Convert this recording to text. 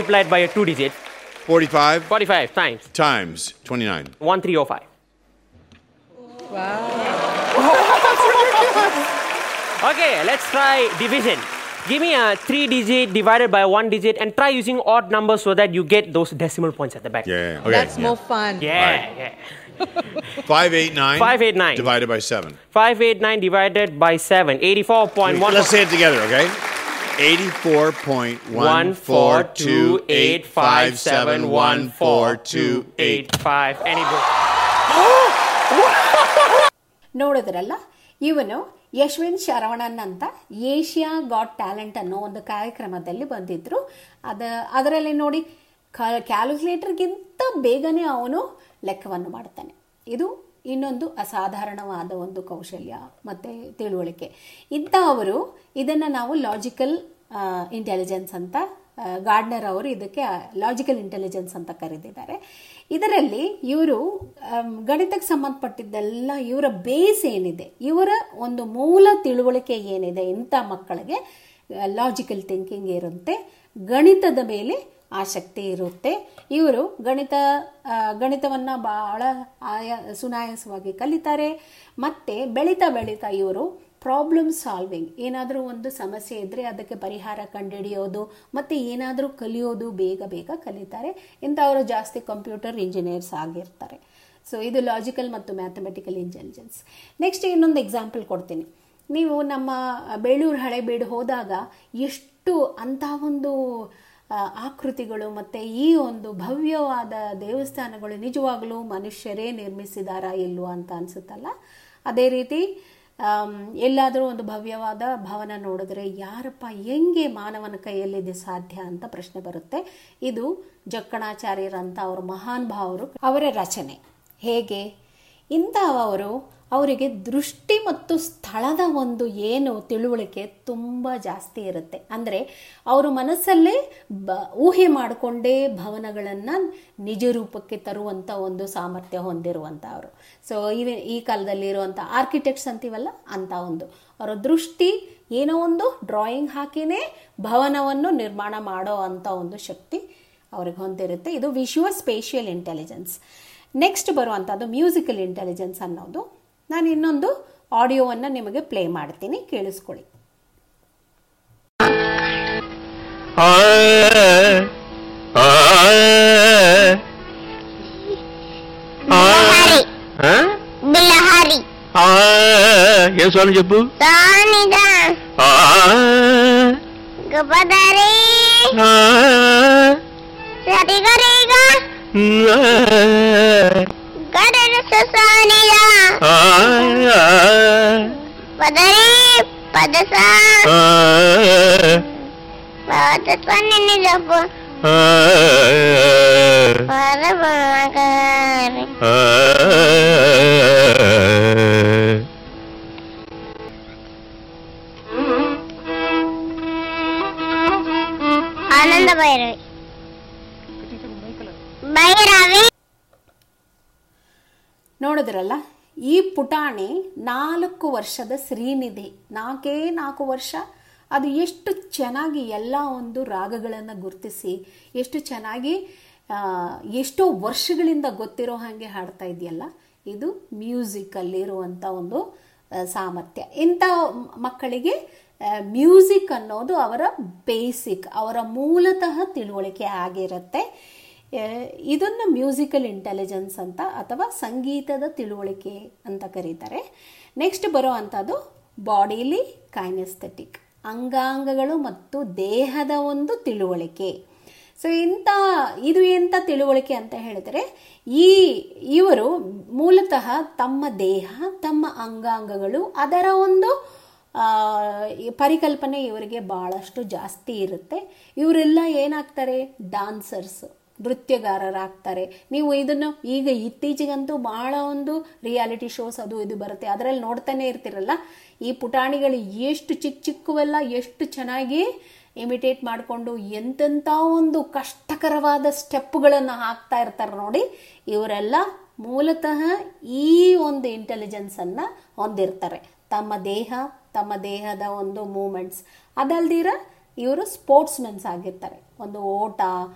multiplied by a two digit. 45 45 times times 29. 1305. okay, let's try division. Give me a three digit divided by one digit and try using odd numbers so that you get those decimal points at the back. Yeah. Okay. That's yeah. more fun. Yeah, yeah. 589 589. divided by 7. 589 divided by 7. 84.1. Let's say it together, okay? 84.1428571428. Any book. ನೋಡಿದ್ರಲ್ಲ ಇವನು ಯಶ್ವಿನ್ ಶರವಣನ್ ಅಂತ Asia got talent ಅನ್ನೋ ಒಂದು ಕಾರ್ಯಕ್ರಮದಲ್ಲಿ ಬಂದಿದ್ರು ಅದ ಅದರಲ್ಲಿ ನೋಡಿ ಕ್ಯಾಲ್ಕುಲೇಟರ್ಗಿಂತ ಬೇಗನೆ ಅವನು ಲೆಕ್ಕವನ್ನು ಮಾಡ್ತಾನೆ ಇದು ಇನ್ನೊಂದು ಅಸಾಧಾರಣವಾದ ಒಂದು ಕೌಶಲ್ಯ ಮತ್ತು ತಿಳುವಳಿಕೆ ಇಂಥವರು ಇದನ್ನು ನಾವು ಲಾಜಿಕಲ್ ಇಂಟೆಲಿಜೆನ್ಸ್ ಅಂತ ಗಾರ್ಡ್ನರ್ ಅವರು ಇದಕ್ಕೆ ಲಾಜಿಕಲ್ ಇಂಟೆಲಿಜೆನ್ಸ್ ಅಂತ ಕರೆದಿದ್ದಾರೆ ಇದರಲ್ಲಿ ಇವರು ಗಣಿತಕ್ಕೆ ಸಂಬಂಧಪಟ್ಟಿದ್ದೆಲ್ಲ ಇವರ ಬೇಸ್ ಏನಿದೆ ಇವರ ಒಂದು ಮೂಲ ತಿಳುವಳಿಕೆ ಏನಿದೆ ಇಂಥ ಮಕ್ಕಳಿಗೆ ಲಾಜಿಕಲ್ ಥಿಂಕಿಂಗ್ ಇರುತ್ತೆ ಗಣಿತದ ಮೇಲೆ ಆಸಕ್ತಿ ಇರುತ್ತೆ ಇವರು ಗಣಿತ ಗಣಿತವನ್ನು ಭಾಳ ಆಯ ಸುನಾಯಾಸವಾಗಿ ಕಲಿತಾರೆ ಮತ್ತು ಬೆಳೀತಾ ಬೆಳೀತಾ ಇವರು ಪ್ರಾಬ್ಲಮ್ ಸಾಲ್ವಿಂಗ್ ಏನಾದರೂ ಒಂದು ಸಮಸ್ಯೆ ಇದ್ದರೆ ಅದಕ್ಕೆ ಪರಿಹಾರ ಕಂಡುಹಿಡಿಯೋದು ಮತ್ತು ಏನಾದರೂ ಕಲಿಯೋದು ಬೇಗ ಬೇಗ ಕಲಿತಾರೆ ಇಂಥವರು ಜಾಸ್ತಿ ಕಂಪ್ಯೂಟರ್ ಇಂಜಿನಿಯರ್ಸ್ ಆಗಿರ್ತಾರೆ ಸೊ ಇದು ಲಾಜಿಕಲ್ ಮತ್ತು ಮ್ಯಾಥಮೆಟಿಕಲ್ ಇಂಟೆಲಿಜೆನ್ಸ್ ನೆಕ್ಸ್ಟ್ ಇನ್ನೊಂದು ಎಕ್ಸಾಂಪಲ್ ಕೊಡ್ತೀನಿ ನೀವು ನಮ್ಮ ಬೇಳೂರು ಹಳೆಬೀಡು ಹೋದಾಗ ಎಷ್ಟು ಅಂಥ ಒಂದು ಆಕೃತಿಗಳು ಮತ್ತು ಈ ಒಂದು ಭವ್ಯವಾದ ದೇವಸ್ಥಾನಗಳು ನಿಜವಾಗಲೂ ಮನುಷ್ಯರೇ ನಿರ್ಮಿಸಿದಾರಾ ಇಲ್ವಾ ಅಂತ ಅನಿಸುತ್ತಲ್ಲ ಅದೇ ರೀತಿ ಎಲ್ಲಾದರೂ ಒಂದು ಭವ್ಯವಾದ ಭವನ ನೋಡಿದ್ರೆ ಯಾರಪ್ಪ ಹೆಂಗೆ ಮಾನವನ ಕೈಯಲ್ಲಿದೆ ಸಾಧ್ಯ ಅಂತ ಪ್ರಶ್ನೆ ಬರುತ್ತೆ ಇದು ಜಕ್ಕಣಾಚಾರ್ಯರಂತ ಅವರ ಮಹಾನ್ ಭಾವರು ಅವರ ರಚನೆ ಹೇಗೆ ಇಂಥವರು ಅವರಿಗೆ ದೃಷ್ಟಿ ಮತ್ತು ಸ್ಥಳದ ಒಂದು ಏನು ತಿಳುವಳಿಕೆ ತುಂಬ ಜಾಸ್ತಿ ಇರುತ್ತೆ ಅಂದರೆ ಅವರು ಮನಸ್ಸಲ್ಲೇ ಬ ಊಹೆ ಮಾಡಿಕೊಂಡೇ ಭವನಗಳನ್ನು ನಿಜ ರೂಪಕ್ಕೆ ತರುವಂಥ ಒಂದು ಸಾಮರ್ಥ್ಯ ಹೊಂದಿರುವಂಥವರು ಸೊ ಇವೆ ಈ ಕಾಲದಲ್ಲಿ ಇರುವಂಥ ಆರ್ಕಿಟೆಕ್ಟ್ಸ್ ಅಂತೀವಲ್ಲ ಅಂಥ ಒಂದು ಅವರ ದೃಷ್ಟಿ ಏನೋ ಒಂದು ಡ್ರಾಯಿಂಗ್ ಹಾಕಿನೇ ಭವನವನ್ನು ನಿರ್ಮಾಣ ಮಾಡೋ ಅಂಥ ಒಂದು ಶಕ್ತಿ ಅವ್ರಿಗೆ ಹೊಂದಿರುತ್ತೆ ಇದು ವಿಶ್ವ ಸ್ಪೇಷಿಯಲ್ ಇಂಟೆಲಿಜೆನ್ಸ್ ನೆಕ್ಸ್ಟ್ ಬರುವಂಥದ್ದು ಮ್ಯೂಸಿಕಲ್ ಇಂಟೆಲಿಜೆನ್ಸ್ ಅನ್ನೋದು ನಾನು ಇನ್ನೊಂದು ಆಡಿಯೋವನ್ನು ನಿಮಗೆ ಪ್ಲೇ ಮಾಡ್ತೀನಿ ಕೇಳಿಸ್ಕೊಳ್ಳಿ బిలహరి ఏం స్వామి చెప్పు దానిదా ఆ, గపదరి ఆ, సరిగరిగా గడన సుసానిదా ఆ, పదరి పదస ఆ, పదసని జపు ఆ, పరమగారి ఆ. ఆనంద భైరవి భైరవి ನೋಡಿದ್ರಲ್ಲ ಈ ಪುಟಾಣಿ ನಾಲ್ಕು ವರ್ಷದ ಶ್ರೀನಿಧಿ ನಾಲ್ಕೇ ನಾಲ್ಕು ವರ್ಷ ಅದು ಎಷ್ಟು ಚೆನ್ನಾಗಿ ಎಲ್ಲ ಒಂದು ರಾಗಗಳನ್ನು ಗುರುತಿಸಿ ಎಷ್ಟು ಚೆನ್ನಾಗಿ ಆ, ಎಷ್ಟೋ ವರ್ಷಗಳಿಂದ ಗೊತ್ತಿರೋ ಹಾಗೆ ಹಾಡ್ತಾ ಇದೆಯಲ್ಲ ಇದು ಮ್ಯೂಸಿಕಲ್ಲಿರುವಂಥ ಒಂದು ಆ, ಸಾಮರ್ಥ್ಯ ಇಂಥ ಮಕ್ಕಳಿಗೆ ಮ್ಯೂಸಿಕ್ ಅನ್ನೋದು ಅವರ ಬೇಸಿಕ್ ಅವರ ಮೂಲತಃ ತಿಳುವಳಿಕೆ ಆಗಿರುತ್ತೆ ಇದನ್ನು ಮ್ಯೂಸಿಕಲ್ ಇಂಟೆಲಿಜೆನ್ಸ್ ಅಂತ ಅಥವಾ ಸಂಗೀತದ ತಿಳುವಳಿಕೆ ಅಂತ ಕರೀತಾರೆ ನೆಕ್ಸ್ಟ್ ಬರೋ ಅಂಥದ್ದು ಬಾಡಿಲಿ ಕೈನೆಸ್ಥೆಟಿಕ್ ಅಂಗಾಂಗಗಳು ಮತ್ತು ದೇಹದ ಒಂದು ತಿಳುವಳಿಕೆ ಸೊ ಇಂಥ ಇದು ಎಂಥ ತಿಳುವಳಿಕೆ ಅಂತ ಹೇಳಿದರೆ ಈ ಇವರು ಮೂಲತಃ ತಮ್ಮ ದೇಹ ತಮ್ಮ ಅಂಗಾಂಗಗಳು ಅದರ ಒಂದು ಆ, ಈ ಪರಿಕಲ್ಪನೆ ಇವರಿಗೆ ಭಾಳಷ್ಟು ಜಾಸ್ತಿ ಇರುತ್ತೆ ಇವರೆಲ್ಲ ಏನಾಗ್ತಾರೆ ಡಾನ್ಸರ್ಸ್ ನೃತ್ಯಗಾರರಾಗ್ತಾರೆ ನೀವು ಇದನ್ನು ಈಗ ಇತ್ತೀಚೆಗಂತೂ ಭಾಳ ಒಂದು ರಿಯಾಲಿಟಿ ಶೋಸ್ ಅದು ಇದು ಬರುತ್ತೆ ಅದರಲ್ಲಿ ನೋಡ್ತಾನೆ ಇರ್ತಿರಲ್ಲ ಈ ಪುಟಾಣಿಗಳು ಎಷ್ಟು ಚಿಕ್ಕ ಚಿಕ್ಕವೆಲ್ಲ ಎಷ್ಟು ಚೆನ್ನಾಗಿ ಇಮಿಟೇಟ್ ಮಾಡಿಕೊಂಡು ಎಂತೆಂಥ ಒಂದು ಕಷ್ಟಕರವಾದ ಸ್ಟೆಪ್ಗಳನ್ನು ಹಾಕ್ತಾ ಇರ್ತಾರೆ ನೋಡಿ ಇವರೆಲ್ಲ ಮೂಲತಃ ಈ ಒಂದು ಇಂಟೆಲಿಜೆನ್ಸನ್ನು ಹೊಂದಿರ್ತಾರೆ ತಮ್ಮ ದೇಹ ತಮ್ಮ ದೇಹದ ಒಂದು ಮೂಮೆಂಟ್ಸ್ ಅದಲ್ದಿರ ಇವರು ಸ್ಪೋರ್ಟ್ಸ್ ಮೆನ್ಸ್ ಆಗಿರ್ತಾರೆ ಒಂದು ಓಟ